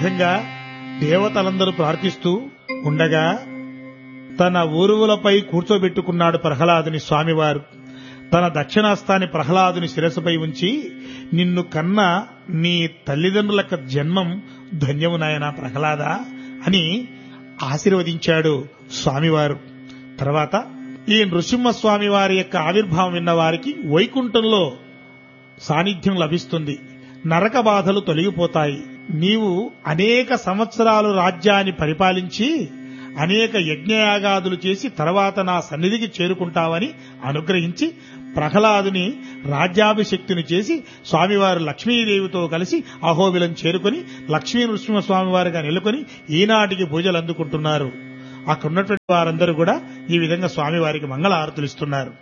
విధంగా దేవతలందరూ ప్రార్థిస్తూ ఉండగా తన ఊరువులపై కూర్చోబెట్టుకున్నాడు ప్రహ్లాదుని స్వామివారు తన దక్షిణాస్తాన్ని ప్రహ్లాదుని శిరస్సుపై ఉంచి నిన్ను కన్న నీ తల్లిదండ్రుల జన్మం ధన్యము నాయనా ప్రహ్లాద అని ఆశీర్వదించాడు స్వామివారు తర్వాత ఈ నృసింహస్వామి వారి యొక్క ఆవిర్భావం విన్న వారికి వైకుంఠంలో సాన్నిధ్యం లభిస్తుంది నరక బాధలు తొలగిపోతాయి నీవు అనేక సంవత్సరాలు రాజ్యాన్ని పరిపాలించి అనేక యజ్ఞయాగాదులు చేసి తర్వాత నా సన్నిధికి చేరుకుంటావని అనుగ్రహించి ప్రహ్లాదుని రాజ్యాభిషక్తిని చేసి స్వామివారు లక్ష్మీదేవితో కలిసి అహోబిలం చేరుకొని లక్ష్మీ నృసింహస్వామివారిగా నెలకొని ఈనాటికి పూజలు అందుకుంటున్నారు అక్కడున్నటువంటి వారందరూ కూడా ఈ విధంగా స్వామివారికి మంగళ హారతులు ఇస్తున్నారు